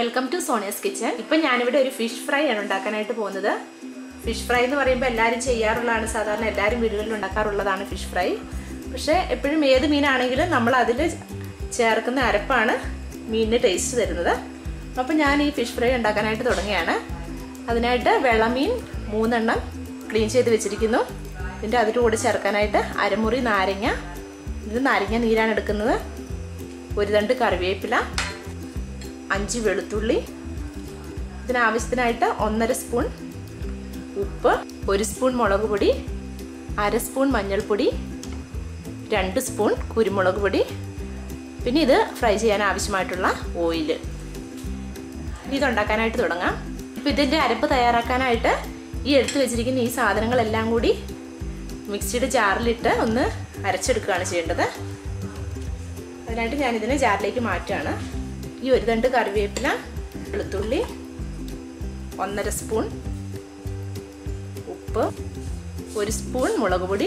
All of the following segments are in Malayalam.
വെൽക്കം ടു സോണിയസ് കിച്ചൺ ഇപ്പം ഞാനിവിടെ ഒരു ഫിഷ് ഫ്രൈ ആണ് ഉണ്ടാക്കാനായിട്ട് പോകുന്നത് ഫിഷ് ഫ്രൈ എന്ന് പറയുമ്പോൾ എല്ലാവരും ചെയ്യാറുള്ളതാണ് സാധാരണ എല്ലാവരും വീടുകളിൽ ഉണ്ടാക്കാറുള്ളതാണ് ഫിഷ് ഫ്രൈ പക്ഷേ എപ്പോഴും ഏത് മീനാണെങ്കിലും നമ്മൾ അതിൽ ചേർക്കുന്ന അരപ്പാണ് മീനിന് ടേസ്റ്റ് തരുന്നത് അപ്പം ഞാൻ ഈ ഫിഷ് ഫ്രൈ ഉണ്ടാക്കാനായിട്ട് തുടങ്ങിയാണ് അതിനായിട്ട് വെള്ളമീൻ മൂന്നെണ്ണം ക്ലീൻ ചെയ്ത് വെച്ചിരിക്കുന്നു ഇതിൻ്റെ അതിൻ്റെ കൂടെ ചേർക്കാനായിട്ട് അരമുറി നാരങ്ങ ഇത് നാരങ്ങ നീരാണ് എടുക്കുന്നത് ഒരു തണ്ട് കറിവേപ്പില അഞ്ച് വെളുത്തുള്ളി ഇതിനാവശ്യത്തിനായിട്ട് ഒന്നര സ്പൂൺ ഉപ്പ് ഒരു സ്പൂൺ മുളക് പൊടി അര സ്പൂൺ മഞ്ഞൾപ്പൊടി രണ്ട് സ്പൂൺ കുരുമുളക് പൊടി പിന്നെ ഇത് ഫ്രൈ ചെയ്യാൻ ആവശ്യമായിട്ടുള്ള ഓയിൽ ഇതുണ്ടാക്കാനായിട്ട് തുടങ്ങാം ഇപ്പോൾ ഇതിൻ്റെ അരപ്പ് തയ്യാറാക്കാനായിട്ട് ഈ എടുത്തു വെച്ചിരിക്കുന്ന ഈ സാധനങ്ങളെല്ലാം കൂടി മിക്സിയുടെ ജാറിലിട്ട് ഒന്ന് അരച്ചെടുക്കുകയാണ് ചെയ്യേണ്ടത് അതിനായിട്ട് ഞാനിതിനെ ജാറിലേക്ക് മാറ്റുകയാണ് ഈ ഒരു തണ്ട് കറിവേപ്പില വെളുത്തുള്ളി ഒന്നര സ്പൂൺ ഉപ്പ് ഒരു സ്പൂൺ മുളക് പൊടി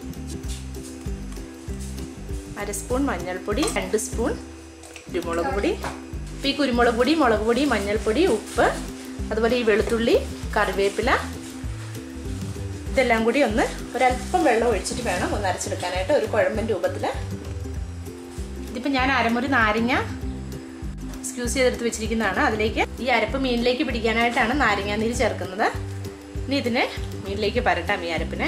അര സ്പൂൺ മഞ്ഞൾപ്പൊടി രണ്ട് സ്പൂൺ കുരുമുളക് പൊടി ഇപ്പം ഈ കുരുമുളക് പൊടി മുളക് പൊടി മഞ്ഞൾപ്പൊടി ഉപ്പ് അതുപോലെ ഈ വെളുത്തുള്ളി കറിവേപ്പില ഇതെല്ലാം കൂടി ഒന്ന് ഒരല്പം വെള്ളം ഒഴിച്ചിട്ട് വേണം ഒന്ന് അരച്ചെടുക്കാനായിട്ട് ഒരു കുഴമ്പൻ രൂപത്തിൽ ഇതിപ്പോൾ ഞാൻ അരമുറി നാരങ്ങ സ്ക്യൂസ് ചെയ്തെടുത്ത് വെച്ചിരിക്കുന്നതാണ് അതിലേക്ക് ഈ അരപ്പ് മീനിലേക്ക് പിടിക്കാനായിട്ടാണ് നാരങ്ങ നീര് ചേർക്കുന്നത് ഇനി ഇതിനെ മീനിലേക്ക് പരട്ടാം ഈ അരപ്പിനെ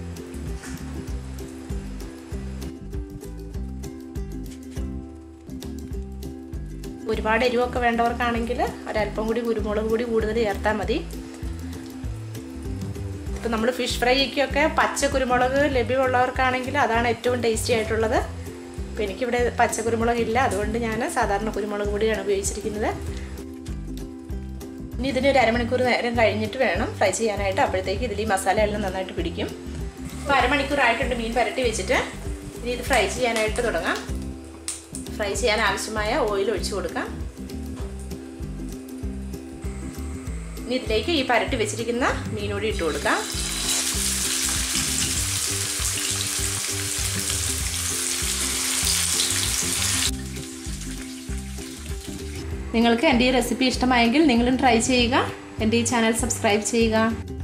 ഒരുപാട് എരിവൊക്കെ വേണ്ടവർക്കാണെങ്കിൽ ഒരല്പം കൂടി കുരുമുളക് കൂടി കൂടുതൽ ചേർത്താൽ മതി ഇപ്പം നമ്മൾ ഫിഷ് ഫ്രൈക്കൊക്കെ പച്ച കുരുമുളക് ലഭ്യമുള്ളവർക്കാണെങ്കിൽ അതാണ് ഏറ്റവും ടേസ്റ്റി ആയിട്ടുള്ളത് ഇപ്പം എനിക്കിവിടെ പച്ച കുരുമുളക് ഇല്ല അതുകൊണ്ട് ഞാൻ സാധാരണ കുരുമുളക് പൊടിയാണ് ഉപയോഗിച്ചിരിക്കുന്നത് ഇനി ഇതിന് ഒരു അരമണിക്കൂർ നേരം കഴിഞ്ഞിട്ട് വേണം ഫ്രൈ ചെയ്യാനായിട്ട് അപ്പോഴത്തേക്ക് ഇതിൽ ഈ മസാല എല്ലാം നന്നായിട്ട് പിടിക്കും ഇപ്പോൾ അരമണിക്കൂർ ആയിട്ടുണ്ട് മീൻ പരട്ടി വെച്ചിട്ട് ഇനി ഇത് ഫ്രൈ ചെയ്യാനായിട്ട് തുടങ്ങാം ഫ്രൈ ചെയ്യാൻ ആവശ്യമായ ഓയിൽ ഒഴിച്ചു കൊടുക്കാം ഇനി ഇതിലേക്ക് ഈ പരട്ടി വെച്ചിരിക്കുന്ന മീനൂടി ഇട്ട് കൊടുക്കാം നിങ്ങൾക്ക് എൻ്റെ ഈ റെസിപ്പി ഇഷ്ടമായെങ്കിൽ നിങ്ങളും ട്രൈ ചെയ്യുക എൻ്റെ ഈ ചാനൽ സബ്സ്ക്രൈബ് ചെയ്യുക